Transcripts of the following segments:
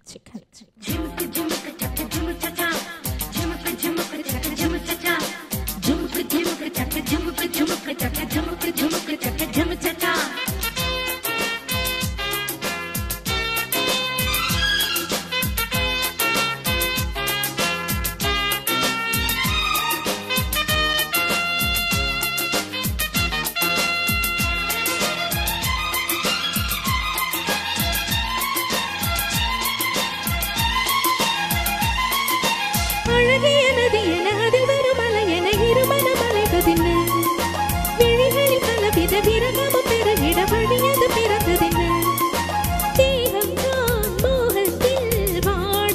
chicken. झुमक झुमक चक झुम चचा झुमक झुमक चक झुम चचा झुमक झुमक चक झुमक झुमक चक झुमक झुमक चक झुम चचा அழகிய நதி என அதில் வரும் அலை என இருமன மலைவதென்ன விழிகளில் பலவித விரகமும் பெருகிட வழியது பிறந்ததென்ன தேகம் நான் மோகத்தில் வாட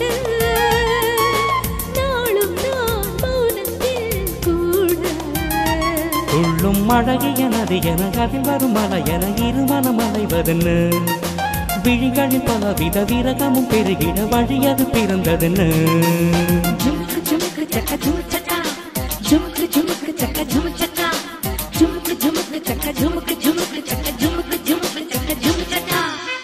நாளும் நான் மௌனத்தில் கூட துள்ளும் அழகிய நதி என அதில் வரும் மலை என இருமனம் அலைவதென்னு விழிகளில் பலவித விரகமும் பெருகிட வழியது பிறந்ததென்னு झुमक झुमक चक झुम चचा झुमक झुमक चक झुम चचा झुमक झुमक चक झुमक झुमक चक झुमक झुमक चक झुम चचा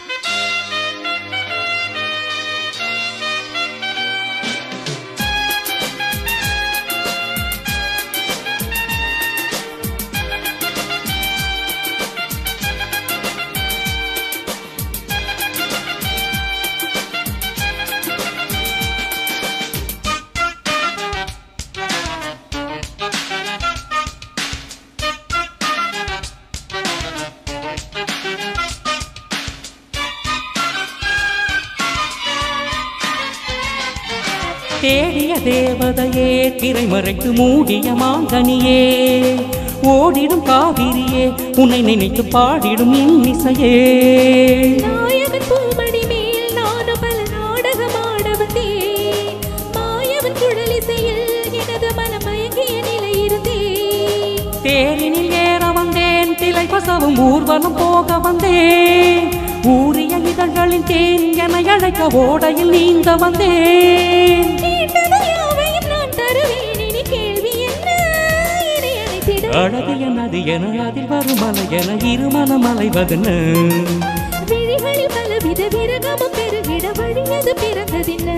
தேடிய தேவதையே திரைமறைத்து மூடிய மாங்கனியே ஓடிடும் காவிரியே உன்னை நினைத்து பாடிடும் இன்னிசையே நாயகன் பூமடி மேல் நானும் பல நாடகமாட வந்தேன் மாயவன் குழலிசையில் எனது மனம் மயங்கிய நிலை இருந்தேன் தேரினில் ஏற வந்தேன் திலை பசவும் ஊர்வலம் போக வந்தேன் ஊரிய இதழ்களின் தேன் என அழைக்க ஓடையில் நீந்த வந்தேன் கேட்டது யாவையும் நான் தருவேன் இனி கேள்வி என்ன இனி அழைத்திட அழகிய நதி என அதில் வரும் மலை என இருமனம் அலைவதென்னு விழிகளில் பலவித விரகமும் பெருகிட வழியது பிறந்ததில்லை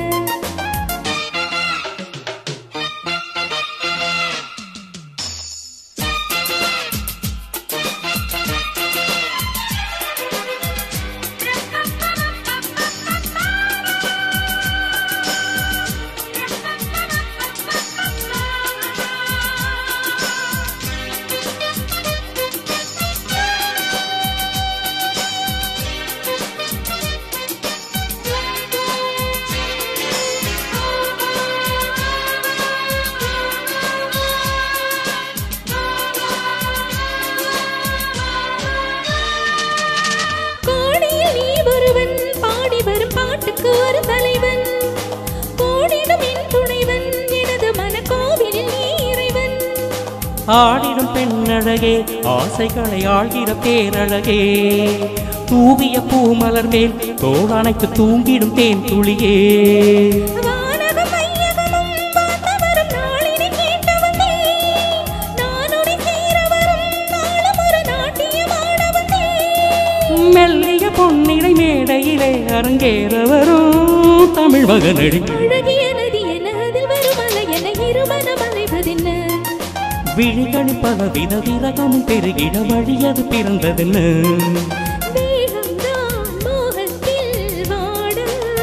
கோடியில் நீ ஒருவன் பாடி வரும் பாட்டுக்கு ஒரு தலைவன் கோடிடும் என் துணைவன் எனது மனக்கோவிலில் நீ இறைவன் ஆடிடும் பெண்ணழகே ஆசைகளை ஆழ்கிற பேரழகே தூவிய பூமலர் மேல் தோள் அணைத்து தூங்கிடும் தேன் துளியே வானகம் மையகமும் பார்த்து வரும் நாளினை கேட்டு வந்தேன் நான் உன்னை சேர வரும் நாளும் ஒரு நாட்டியம் ஆட வந்தேன் மெல்லிய பொன்னிடை மேடையிலே அரங்கேற வரும் தமிழ் மகனடி அழகிய நதி என அதில் வரும் அலை என இருமனம் அலைவதென்ன விழிகளில் பலவித விரகமும் பெருகிட வழியது பிறந்ததென்னு தேகம் தான் மோகத்தில் வாட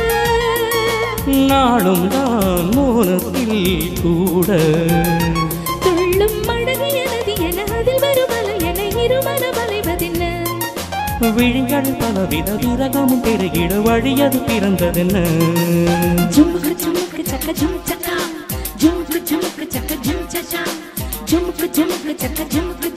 நாளும் தான் மோனத்தில் கூட துள்ளும் அழகிய நதி என அதில் வரும் அலை என இருமனம் அலைவதென்ன விழிகள் பலவித விரகமும் பெருகிட வழியது பிறந்ததென்னு झुमक झुमक चक झुम चचा झुमक झुमक चक झुम चचा झुमक झुमक चक झुमक